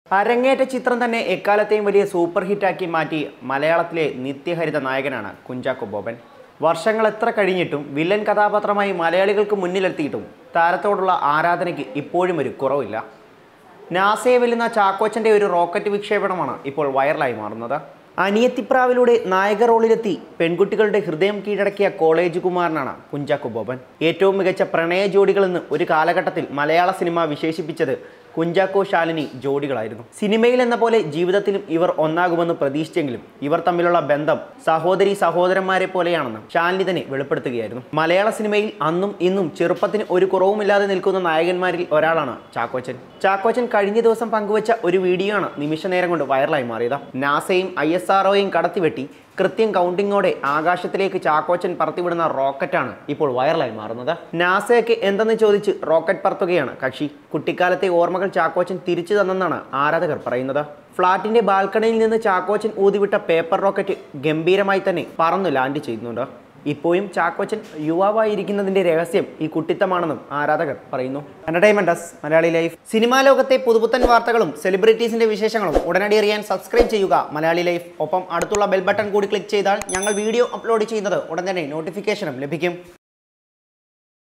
അരങ്ങേറ്റ ചിത്രം തന്നെ എക്കാലത്തെയും വലിയ സൂപ്പർ ഹിറ്റാക്കി മാറ്റി മലയാളത്തിലെ നിത്യഹരിത നായകനാണ് കുഞ്ചാക്കോ ബോബൻ വർഷങ്ങൾ എത്ര കഴിഞ്ഞിട്ടും വില്ലൻ കഥാപാത്രമായി മലയാളികൾക്ക് മുന്നിലെത്തിയിട്ടും താരത്തോടുള്ള ആരാധനയ്ക്ക് ഇപ്പോഴും ഒരു കുറവില്ല നാസയെ വെല്ലുന്ന ചാക്കോച്ചൻ്റെ ഒരു റോക്കറ്റ് വിക്ഷേപണമാണ് ഇപ്പോൾ വൈറലായി മാറുന്നത് അനിയത്തിപ്രാവിലൂടെ നായക റോളിലെത്തി പെൺകുട്ടികളുടെ ഹൃദയം കീഴടക്കിയ കോളേജ് കുമാരനാണ് കുഞ്ചാക്കോ ബോബൻ ഏറ്റവും മികച്ച പ്രണയ ജോഡികളെന്ന് ഒരു കാലഘട്ടത്തിൽ മലയാള സിനിമ വിശേഷിപ്പിച്ചത് കുഞ്ചാക്കോ ശാലിനി ജോഡികളായിരുന്നു സിനിമയിൽ എന്ന പോലെ ജീവിതത്തിലും ഇവർ ഒന്നാകുമെന്ന് പ്രതീക്ഷിച്ചെങ്കിലും ഇവർ തമ്മിലുള്ള ബന്ധം സഹോദരി സഹോദരന്മാരെ പോലെയാണെന്ന് ശാലിനി തന്നെ വെളിപ്പെടുത്തുകയായിരുന്നു മലയാള സിനിമയിൽ അന്നും ഇന്നും ചെറുപ്പത്തിന് ഒരു കുറവുമില്ലാതെ നിൽക്കുന്ന നായകന്മാരിൽ ഒരാളാണ് ചാക്കോച്ചൻ ചാക്കോച്ചൻ കഴിഞ്ഞ ദിവസം പങ്കുവച്ച ഒരു വീഡിയോ ആണ് നിമിഷ നേരം കൊണ്ട് വൈറലായി മാറിയത് നാസയും ഐ എസ് ആർഒയും കടത്തിവെട്ടി കൃത്യം കൗണ്ടിങ്ങോടെ ആകാശത്തിലേക്ക് ചാക്കോച്ചൻ പറത്തിവിടുന്ന റോക്കറ്റാണ് ഇപ്പോൾ വൈറലായി മാറുന്നത് നാസയൊക്കെ എന്തെന്ന് ചോദിച്ച് റോക്കറ്റ് പറത്തുകയാണ് കക്ഷി കുട്ടിക്കാലത്തെ ഓർമ്മകൾ ചാക്കോച്ചൻ തിരിച്ചു തന്നെന്നാണ് ആരാധകർ പറയുന്നത് ഫ്ളാറ്റിന്റെ ബാൽക്കണിയിൽ നിന്ന് ചാക്കോച്ചൻ ഊതിവിട്ട പേപ്പർ റോക്കറ്റ് ഗംഭീരമായി തന്നെ പറന്നു ലാൻഡ് ചെയ്യുന്നുണ്ട് ഇപ്പോഴും ചാക്കോച്ചൻ യുവാവായിരിക്കുന്നതിന്റെ രഹസ്യം ഈ കുട്ടിത്തമാണെന്നും ആരാധകർ പറയുന്നു എന്റർടൈൻമെന്റ് മലയാളി ലൈഫ് സിനിമാ ലോകത്തെ പുതുപുത്തൻ വാർത്തകളും സെലിബ്രിറ്റീസിന്റെ വിശേഷങ്ങളും ഉടനടി അറിയാൻ സബ്സ്ക്രൈബ് ചെയ്യുക മലയാളി ലൈഫ് ഒപ്പം അടുത്തുള്ള ബെൽ ബട്ടൺ കൂടി ക്ലിക്ക് ചെയ്താൽ ഞങ്ങൾ വീഡിയോ അപ്ലോഡ് ചെയ്യുന്നത് ഉടൻ തന്നെ നോട്ടിഫിക്കേഷനും ലഭിക്കും